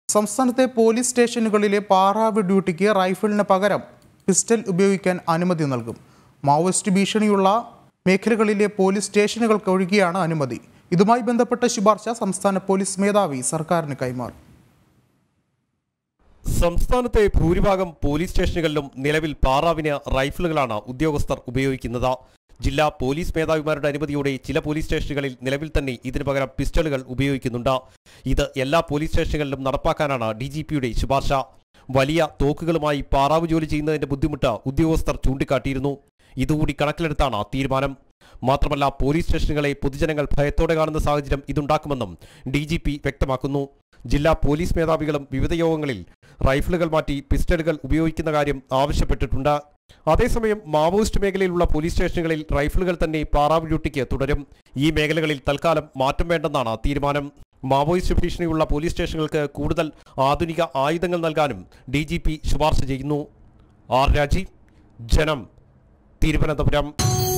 സംസ്ഥാനത്തെ പോലീസ് സ്റ്റേഷനുകളിലെ പാറാവ് ഡ്യൂട്ടിക്ക് റൈഫിളിന് പകരം പിസ്റ്റൽ ഉപയോഗിക്കാൻ അനുമതി നൽകും മാവോയിസ്റ്റ് ഭീഷണിയുള്ള മേഖലകളിലെ പോലീസ് സ്റ്റേഷനുകൾക്ക് ഒഴികെയാണ് അനുമതി ഇതുമായി ബന്ധപ്പെട്ട ശുപാർശ സംസ്ഥാന പോലീസ് മേധാവി സർക്കാരിന് കൈമാറും സംസ്ഥാനത്തെ ഭൂരിഭാഗം പോലീസ് സ്റ്റേഷനുകളിലും നിലവിൽ പാറാവിന് റൈഫിളുകളാണ് ഉദ്യോഗസ്ഥർ ഉപയോഗിക്കുന്നത് ജില്ലാ പോലീസ് മേധാവിമാരുടെ അനുമതിയോടെ ചില പോലീസ് സ്റ്റേഷനുകളിൽ നിലവിൽ തന്നെ ഇതിനു പകരം പിസ്റ്റളുകൾ ഉപയോഗിക്കുന്നുണ്ട് ഇത് എല്ലാ പോലീസ് സ്റ്റേഷനുകളിലും നടപ്പാക്കാനാണ് ഡി ജി പിയുടെ ശുപാർശ വലിയ തോക്കുകളുമായി പാറാവ് ജോലി ചെയ്യുന്നതിന്റെ ബുദ്ധിമുട്ട് ഉദ്യോഗസ്ഥർ ചൂണ്ടിക്കാട്ടിയിരുന്നു ഇതുകൂടി കണക്കിലെടുത്താണ് തീരുമാനം മാത്രമല്ല പോലീസ് സ്റ്റേഷനുകളെ പൊതുജനങ്ങൾ ഭയത്തോടെ കാണുന്ന സാഹചര്യം ഇതുണ്ടാക്കുമെന്നും ഡി ജി പി വ്യക്തമാക്കുന്നു ജില്ലാ പോലീസ് മേധാവികളും വിവിധ യോഗങ്ങളിൽ റൈഫിളുകൾ മാറ്റി പിസ്റ്റളുകൾ ഉപയോഗിക്കുന്ന കാര്യം ആവശ്യപ്പെട്ടിട്ടുണ്ട് അതേസമയം മാവോയിസ്റ്റ് മേഖലയിലുള്ള പോലീസ് സ്റ്റേഷനുകളിൽ റൈഫിളുകൾ തന്നെ പാറാവ് ഡ്യൂട്ടിക്ക് തുടരും ഈ മേഖലകളിൽ തൽക്കാലം മാറ്റം വേണ്ടെന്നാണ് തീരുമാനം മാവോയിസ്റ്റ് ഭീഷണിയുള്ള പോലീസ് സ്റ്റേഷനുകൾക്ക് കൂടുതൽ ആധുനിക ആയുധങ്ങൾ നൽകാനും ഡി ജി പി ശുപാർശ ചെയ്യുന്നു ആർ രാജി ജനം തിരുവനന്തപുരം